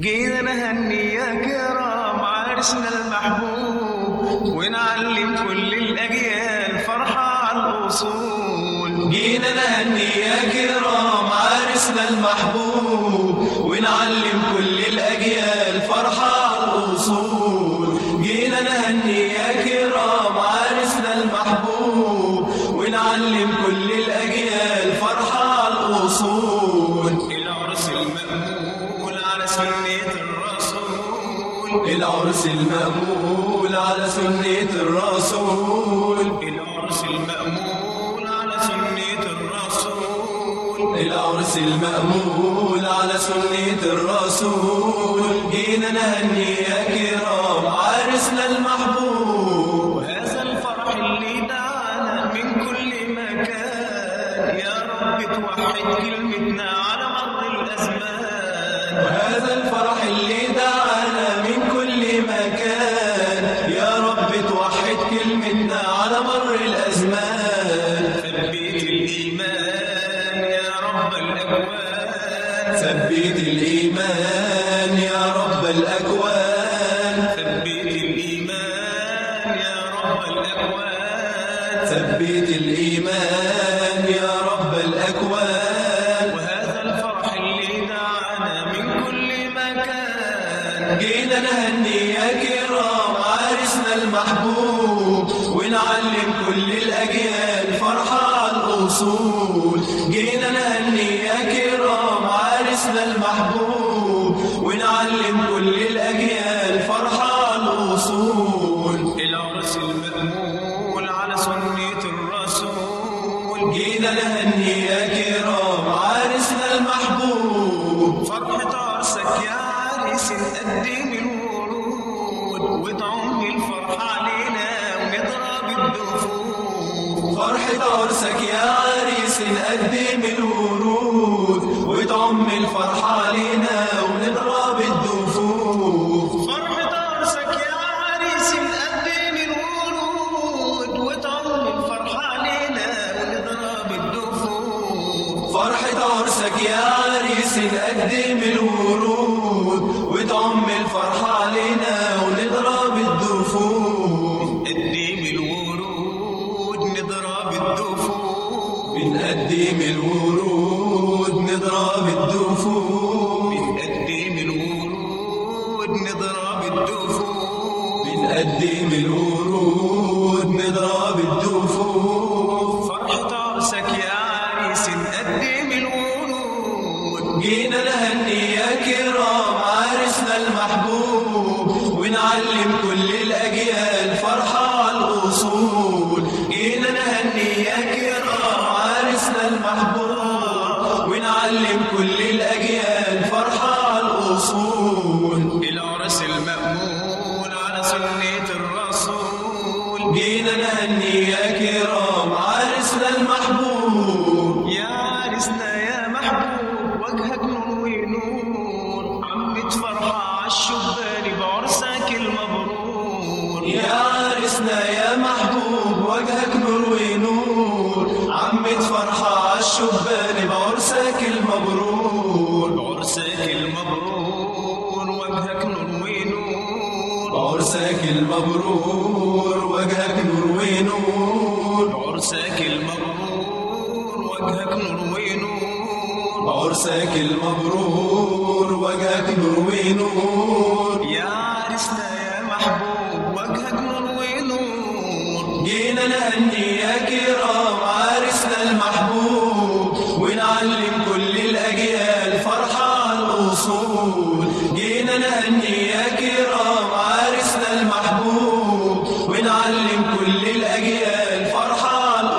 جينا نهني يا كرام عرسنا المحبوب ونعلم كل الأجيال فرحة على الأصول جينا نهني يا كرام عرسنا المحبوب ونعلم كل الأجيال فرحة على الأصول جينا نهني يا كرام عرسنا المحبوب ونعلم كل الأجيال فرحة على الأصول العرس المأمول على سنة الرسول العرس المأمول على سنة الرسول العرس المأمول على سنة الرسول العرس المأمول على سنة الرسول جينا نهني يا كرام عرسنا المحبوب وهذا الفرح اللي دعانا من كل مكان يا رب توحد كلمتنا على مر الأزمان وهذا الفرح اللي دعانا من كل مكان يا رب توحد كلمتنا على مر الأزمان ثبت الإيمان يا رب الأكوان ثبت الإيمان يا رب الأكوان ثبت الإيمان يا رب الأكوان ثبت الإيمان يا رب الأكوان وهذا الفرح اللي دعانا من كل مكان جينا نهني يا كرام عرسنا المحبوب ونعلم كل الأجيال فرحة على الأصول جينا نهني يا كرام عرسنا المحبوب ونعلم كل الأجيال فرحة على الأصول العرس المأمول على سنة الرسول جينا نهني يا كرام عرسنا المحبوب فرحة عرسك يا عريس نقدم الورود وتعم الفرحة علينا ونضرب الدفوف فرحة عرسك يا عريس نقدم الورود وتعم الفرحة علينا ونضرب الدفوف فرحة عرسك يا عريس نقدم الورود وتعم الفرحة علينا ونضرب الدفوف فرحة عرسك يا عريس نقدم الورود وتعم الفرحة علينا ونضرب الدفوف نقدم الورود نضرب الدفوف بنقدم الورود نضرب الدفوف نقدم الورود نضرب الدفوف بنقدم الورود نضرب الدفوف فرحة عرسك يا عريس نقدم الورود جينا نهني يا كرام عرسنا المحبوب ونعلم كل الأجيال فرحة على الأصول جينا نهني يا كرام عرسنا المحبوب ونعلم كل الأجيال فرحة على الأصول العرس المأمول على سنة الرسول جينا نهني يا كرام عرسنا المحبوب يا عرسنا يا محبوب وجهك نور ونور عمة فرحة عالشبان بعرسك المبرور يا عرسنا يا محبوب وجهك نور ونور عمة فرحة عالشبان بعرسك المبرور بعرسك المبرور وجهك نور ونور بعرسك المبرور وجهك نور ونور بعرسك المبرور وجهك نور ونور بعرسك المبرور وجهك نور ونور يا عرسنا يا محبوب وجهك نور ونور جينا نهني يا كرام عرسنا المحبوب ونعلم كل الأجيال فرحة على الأصول جينا نهني يا كرام عرسنا المحبوب ونعلم كل الأجيال فرحة على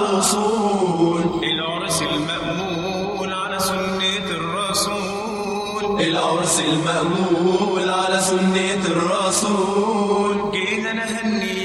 الأصول العرس المأمول على سنة الرسول العرس المأمول على سنة الرسول جينا نهني